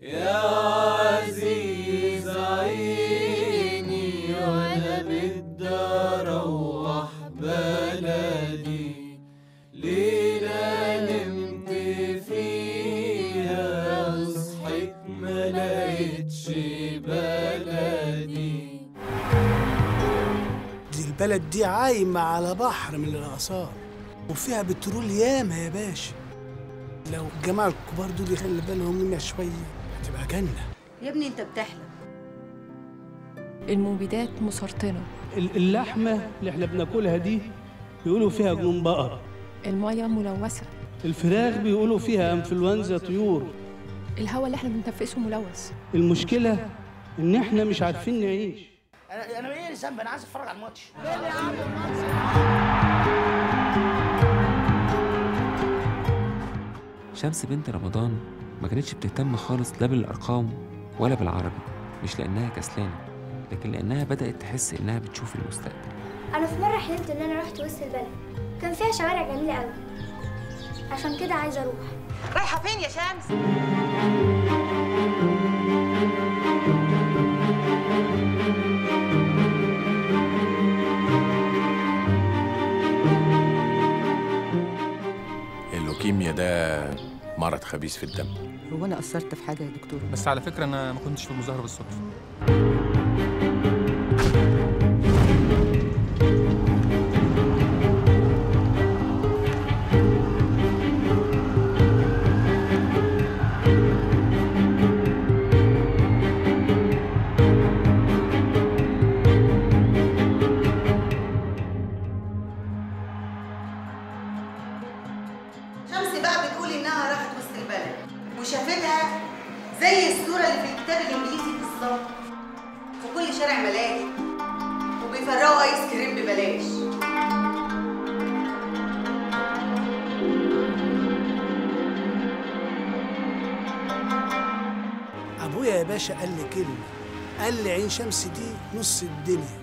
يا عزيز عيني وانا بدي اروح بلدي ليلة نمت فيها صحيت ما لقيتش بلدي دي البلد دي عايمة على بحر من الآثار وفيها بترول ياما يا باشا لو الجماعة الكبار دول يخلي بالهم منها شوية هتبقى جنة يا ابني انت بتحلم المبيدات مسرطنة ال- اللحمة اللي احنا بناكلها دي بيقولوا فيها جنون بقر المية ملوثة الفراخ بيقولوا فيها انفلونزا طيور الهواء اللي احنا بنتنفسه ملوث المشكلة ان احنا مش عارفين نعيش أنا أنا إيه ذنب أنا عايز أتفرج على الماتش شمس بنت رمضان ما كانتش بتهتم خالص لا بالأرقام ولا بالعربي مش لأنها كسلانة لكن لأنها بدأت تحس إنها بتشوف المستقبل انا في مره حلمت ان انا رحت وسط البلد كان فيها شوارع جميله قوي عشان كده عايزه اروح رايحه فين يا شمس اللوكيميا ده مرض خبيث في الدم هو انا قصرت في حاجه يا دكتور بس على فكرة أنا ما كنتش في المظاهرة بالصدفة شمس بقى بتقول انها راحت وسط البلد وشافتها زي الصوره اللي في الكتاب الانجليزي بالظبط في كل شارع ملاهي وبيفرقوا ايس كريم ببلاش أبويا يا باشا قال لي كلمة قال لي عين شمس دي نص الدنيا